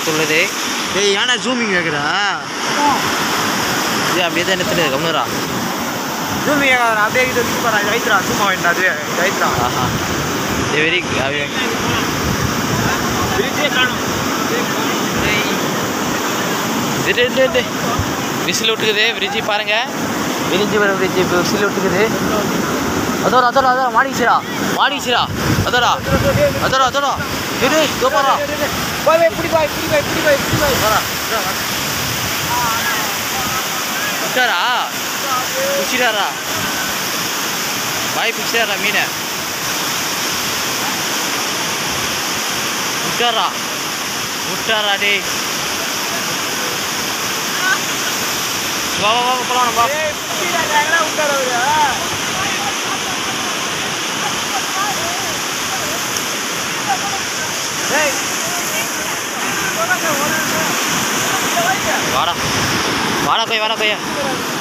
ஆரம்பித்துள்ளது ஏய் ஏன்டா ஜூமிங் கேட்குறா இது அப்படியே தான் நிறுத்துது கம்னுரா ஜூமிங் கேட்காத அப்படியே இது வச்சு பாரு இது ஐத்ரா ஜூம் ஆகிட்டா அது இது ஐத்ரா ஆஹா இது வெரி இது விசில் விட்டுக்குது விரிஜி பாருங்க விரிஞ்சி வர விரிஜி விசில் விட்டுக்குது அதோட அதோட அதோட மாடிச்சிரா மாடிச்சிரா அதோடா அதோட அதோட இரு இதோ பாரா போய் போய் பிடி போய் பிடி போய் பிடி போய் பிடி போய் பாரா விட்டாரா பிடிச்சிடாரா பாய் பிடிச்சிடாரா மீனை விட்டாரா விட்டாரா டேய் வா வா வா போலாம் வா ஏய் பிடிடா எங்கடா விட்டாரு அவரு ஏய் வாடா வாடா கொய்யா வாடா கொய்யா